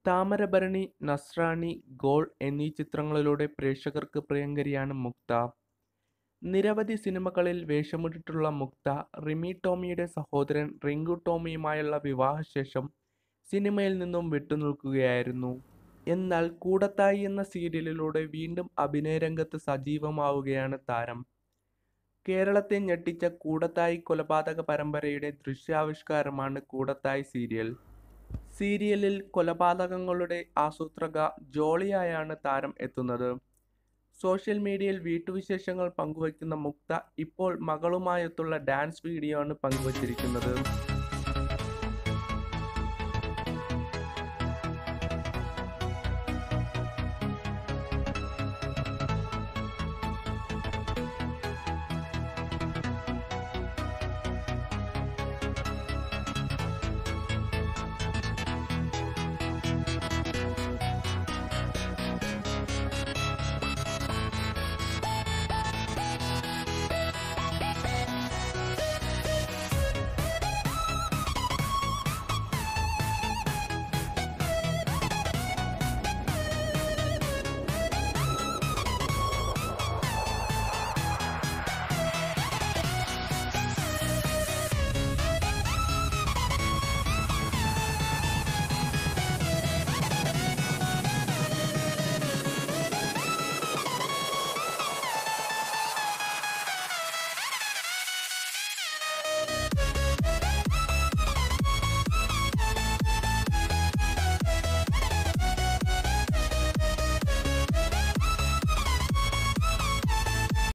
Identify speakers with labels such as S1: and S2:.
S1: താമരബരണി, നസ്രാണി, goal എന്നീ ചിത്രങ്ങളിലൂടെ പ്രേക്ഷകർക്ക് പ്രിയങ്കരിയാണ് മുക്ത. നിരവധി സിനിമകളിൽ വേഷമിട്ടിട്ടുള്ള മുക്ത, റിമി ടോമിയുടെ സഹോദരൻ റിങ്കു ടോമിയുമായുള്ള വിവാഹശേഷം സിനിമയിൽ നിന്നും വിട്ടുനിൽക്കുകയായിരുന്നു. എന്നാൽ കൂടത്തായി എന്ന സീരിയലിലൂടെ വീണ്ടും അഭിനയരംഗത്ത് സജീവമാവുകയാണ് താരം. കേരളത്തെ ഞെട്ടിച്ച കൂടത്തായി കൊലപാതക പരമ്പരയുടെ ദൃശ്യാവിഷ്കാരമാണ് കൂടത്തായി സീരിയൽ. സീരിയലിൽ കൊലപാതകങ്ങളുടെ ആസൂത്രക ജോളിയായാണ് താരം എത്തുന്നത്. സോഷ്യൽ മീഡിയയിൽ വീട്ടുവിശേഷങ്ങൾ പങ്കുവയ്ക്കുന്ന മുക്ത ഇപ്പോൾ മകളുമായൊത്തുള്ള ഡാൻസ് വീഡിയോ ആണ് പങ്കുവച്ചിരിക്കുന്നത്.